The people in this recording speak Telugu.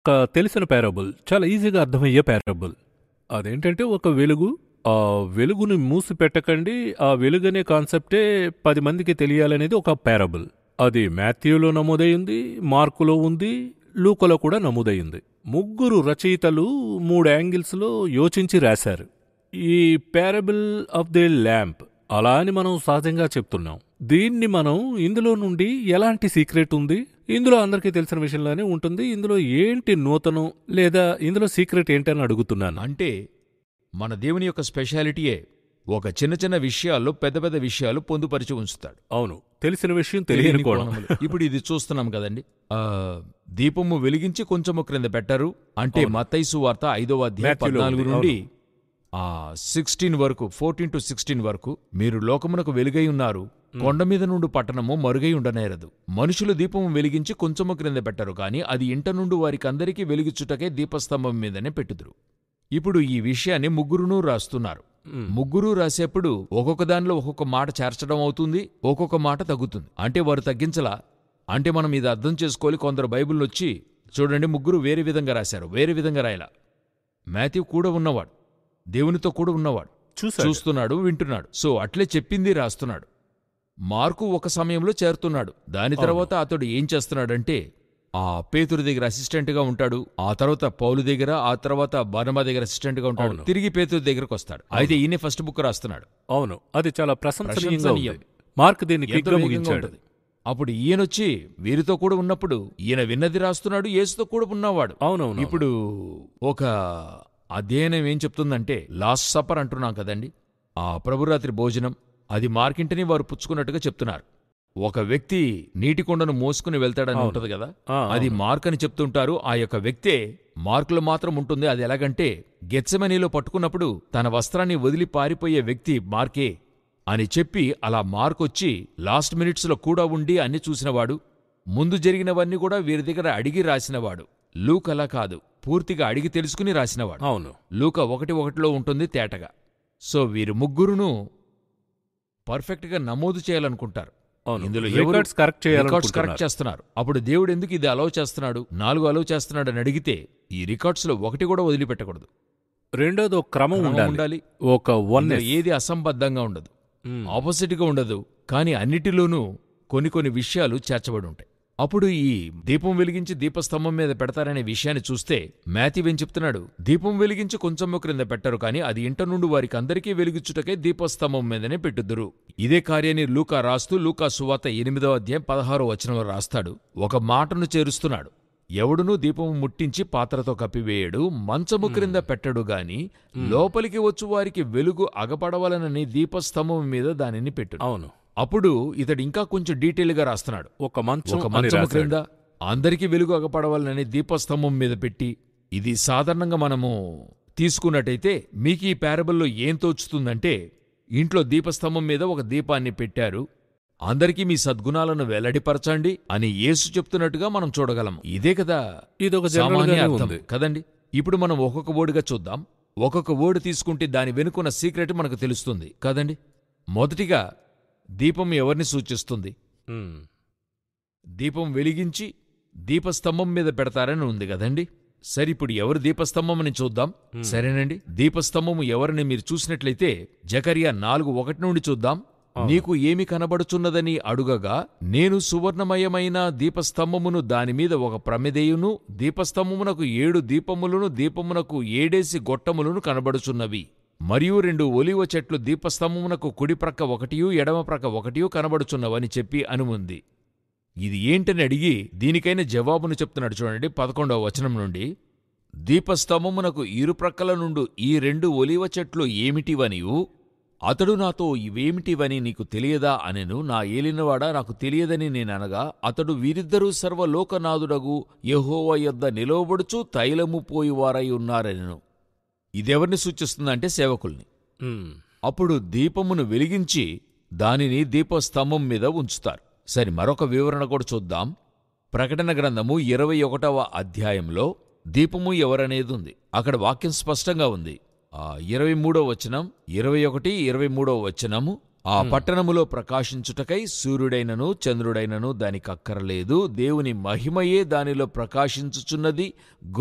ఒక తెలిసిన పారబుల్ చాలా ఈజీగా అర్థమయ్యే పారబుల్ అదేంటంటే ఒక వెలుగు ఆ వెలుగుని మూసి పెట్టకండి ఆ వెలుగనే కాన్సెప్టే పది మందికి తెలియాలనేది ఒక పారబుల్ అది మాథ్యూలో నమోదైంది మార్కులో ఉంది లూకలో కూడా నమోదైంది ముగ్గురు రచయితలు మూడు యాంగిల్స్లో యోచించి రాశారు ఈ పారబుల్ ఆఫ్ ది ల్యాంప్ అలా అని మనం సహజంగా చెప్తున్నాం దీన్ని మనం ఇందులో నుండి ఎలాంటి సీక్రెట్ ఉంది ఇందులో అందరికీ తెలిసిన విషయంలోనే ఉంటుంది ఇందులో ఏంటి నూతనం లేదా ఇందులో సీక్రెట్ ఏంటని అడుగుతున్నాను అంటే మన దేవుని యొక్క స్పెషాలిటీయే ఒక చిన్న చిన్న విషయాల్లో పెద్ద పెద్ద విషయాలు పొందుపరిచి ఉంచుతాడు అవును తెలిసిన విషయం తెలియని కోణం కోణములు. ఇప్పుడు ఇది చూస్తున్నాం కదండి ఆ దీపము వెలిగించి కొంచెము క్రింద పెట్టారు అంటే అవును. మత్తైసు వార్త ఐదవ అధ్యాయం మాథ్యూలో పద్నాలుగు ఉంది, నుండి ఆ సిక్స్టీన్ వరకు ఫోర్టీన్ టు సిక్స్టీన్ వరకు మీరు లోకమునకు వెలుగై ఉన్నారు కొండ మీద నుండి పట్టణము మరుగై ఉండనేరదు మనుషులు దీపము వెలిగించి కొంచెము క్రింద పెట్టరు కాని అది ఇంట నుండి వారికందరికీ వెలిగించుటకే దీపస్తంభం మీదనే పెట్టుదురు ఇప్పుడు ఈ విషయాన్ని ముగ్గురునూ రాస్తున్నారు మ్, ముగ్గురు రాసేప్పుడు ఒక్కొక్క దానిలో ఒక్కొక్క మాట చేర్చడం అవుతుంది ఒక్కొక్క మాట తగ్గుతుంది అంటే వారు తగ్గించలా అంటే మనం ఇది అర్థం చేసుకోవాలి కొందరు బైబిల్ వచ్చి చూడండి ముగ్గురు వేరే విధంగా రాశారు వేరే విధంగా రాయలా మాథ్యూ కూడా ఉన్నవాడు దేవునితో కూడా ఉన్నవాడు చూశాడు చూస్తున్నాడు వింటున్నాడు సో అట్లే చెప్పింది రాస్తున్నాడు మార్కు ఒక సమయంలో చేరుతున్నాడు దాని తర్వాత అతడు ఏం చేస్తున్నాడంటే ఆ పేతురు దగ్గర అసిస్టెంట్గా ఉంటాడు ఆ తర్వాత పౌలు దగ్గర ఆ తర్వాత బర్నబా దగ్గర అసిస్టెంట్గా ఉంటాడు అవును. తిరిగి పేతురు దగ్గరకు వస్తాడు అయితే ఈయన ఫస్ట్ బుక్ రాస్తున్నాడు అవును అది చాలా ప్రశంసనీయంగా ప్రశంసనీయం. ఉంది మార్క్ దీన్ని ఎంత క్విక్గా వేగంగా ముగించాడు ఉంటది. అప్పుడు ఈయనొచ్చి వీరితో కూడా ఉన్నప్పుడు ఈయన విన్నది రాస్తున్నాడు యేసుతో కూడా ఉన్నవాడు అవునవును ఇప్పుడు ఒక అధ్యయనం ఏం చెప్తుందంటే లాస్ట్ సప్పర్ అంటున్నాం కదండి ఆ ప్రభురాత్రి భోజనం అది మార్కింటిని వారు పుచ్చుకున్నట్టుగా చెప్తున్నారు ఒక వ్యక్తి నీటి కొండను మోసుకుని వెళ్తాడని అవును. ఉంటది కదా ఆ, అది అవును. మార్క్ అని చెప్తుంటారు ఆ యొక్క వ్యక్తే మార్కులు మాత్రం ఉంటుంది అది ఎలాగంటే గెత్సెమనీలో పట్టుకున్నప్పుడు తన వస్త్రాన్ని వదిలి పారిపోయే వ్యక్తి మార్కే అని చెప్పి అలా మార్కొచ్చి లాస్ట్ మినిట్స్లో కూడా ఉండి అన్ని చూసినవాడు ముందు జరిగినవన్నీ కూడా వీరి దగ్గర అడిగి రాసినవాడు లూక్ అలా కాదు పూర్తిగా అడిగి తెలుసుకుని రాసినవాడు అవును లూక ఒకటి ఒకటిలో ఉంటుంది తేటగా సో వీరు ముగ్గురును పర్ఫెక్ట్గా నమోదు చేయాలనుకుంటారు అవును ఇందులో ఎవరు రికార్డ్స్ కరెక్ట్ రికార్డ్స్ కరెక్ట్ చేయాలనుకుంటున్నారు చేస్తున్నారు అప్పుడు దేవుడు ఎందుకు ఇది అలౌ చేస్తున్నాడు నాలుగు అలౌ చేస్తున్నాడు అని అడిగితే ఈ రికార్డ్స్ లో ఒకటి కూడా వదిలిపెట్టకూడదు రెండోది ఒక క్రమం క్రమం ఉండాలి ఉండాలి ఒక వన్ ఇందులో ఏది అసంబద్ధంగా ఉండదు ఆపోజిట్ గా ఉండదు కానీ అన్నిటిలోనూ కొన్ని కొన్ని విషయాలు చేర్చబడి ఉంటాయి అప్పుడు ఈ దీపం వెలిగించి దీపస్తంభం మీద పెడతారనే విషయాన్ని చూస్తే మాథివ్ ఏం చెప్తున్నాడు దీపం వెలిగించి కొంచెం క్రింద పెట్టరు కానీ అది ఇంట నుండి వారికి అందరికీ వెలిగించుటకే దీపస్తంభం మీదనే పెట్టుదురు ఇదే కార్యాన్ని లూకా రాస్తూ లూకా సువాత ఎనిమిదవ అధ్యాయం పదహారో వచనంలో రాస్తాడు ఒక మాటను చేరుస్తున్నాడు ఎవడునూ దీపము ముట్టించి పాత్రతో కప్పివేయడు మంచము క్రింద పెట్టడు గాని లోపలికి వచ్చు వారికి వెలుగు అగపడవలనని దీపస్తంభం మీద దానిని పెట్టు అవును అప్పుడు ఇతడు ఇంకా కొంచెం డీటెయిల్గా రాస్తున్నాడు ఒక మంచం ఒక అని మంచము రాశాడు. క్రింద అందరికీ వెలుగు అగపడవాలని దీపస్తంభం మీద పెట్టి ఇది సాధారణంగా మనము తీసుకున్నట్టయితే మీకు ఈ పారబల్లో ఏం తోచుతుందంటే ఇంట్లో దీపస్తంభం మీద ఒక దీపాన్ని పెట్టారు అందరికీ మీ సద్గుణాలను వెల్లడిపరచండి అని యేసు చెప్తున్నట్టుగా మనం చూడగలం ఇదే కదా ఇది ఒక జనరల్ సామాన్య గానే అర్థం ఉంది కదండి ఇప్పుడు మనం ఒక్కొక్క వర్డ్గా చూద్దాం ఒక్కొక్క వర్డ్ తీసుకుంటే దాని వెనుకున్న సీక్రెట్ మనకు తెలుస్తుంది కదండి మొదటిగా దీపం ఎవరిని సూచిస్తుంది ఉమ్, దీపం వెలిగించి దీపస్తంభం మీద పెడతారని ఉంది కదండి సరిప్పుడు ఎవరు దీపస్తంభం అని చూద్దాం Hmm. సరేనండి దీపస్తంభము ఎవరిని మీరు చూసినట్లయితే జకరియా నాలుగు ఒకటి నుండి చూద్దాం అవును. నీకు ఏమి కనబడుచున్నదని అడుగగా నేను సువర్ణమయమైన దీపస్తంభమును దానిమీద ఒక ప్రమిదేయును దీపస్తంభమునకు ఏడు దీపములను దీపమునకు ఏడేసి గొట్టములను కనబడుచున్నవి మరియు రెండు ఒలివ చెట్లు దీపస్తంభమునకు కుడిప్రక్క ఒకటియు ఎడమ ప్రక్క ఒకటియు కనబడుచున్నవని చెప్పి అనుముంది ఇది ఏంటని అడిగి దీనికైన జవాబును చెప్తున్నాడు చూడండి పదకొండవ వచనం నుండి దీపస్తంభమునకు ఇరుప్రక్కల నుండు ఈ రెండు ఒలివ చెట్లు ఏమిటివనియు అతడు నాతో ఇవేమిటివని నీకు తెలియదా అనెను నా ఏలినవాడా నాకు తెలియదని నేననగా అతడు వీరిద్దరూ సర్వలోకనాథుడగు యెహోవా యొద్ద నిలవబడుచు తైలము పోయివారై ఉన్నారనెను ఇదెవరిని సూచిస్తుందంటే సేవకుల్ని ఉమ్, అప్పుడు దీపమును వెలిగించి దానిని దీపస్తంభం మీద ఉంచుతారు సరే మరొక వివరణ కూడా చూద్దాం ప్రకటన గ్రంథము ఇరవై ఒకటవ అధ్యాయంలో దీపము ఎవరనేది ఉంది అక్కడ వాక్యం స్పష్టంగా ఉంది ఆ ఇరవై మూడో వచనం ఇరవై ఒకటి ఇరవై మూడో వచనము ఆ పట్టణములో ప్రకాశించుటకై సూర్యుడైనను చంద్రుడైనను దానికి అక్కరలేదు దేవుని మహిమయే దానిలో ప్రకాశించుచున్నది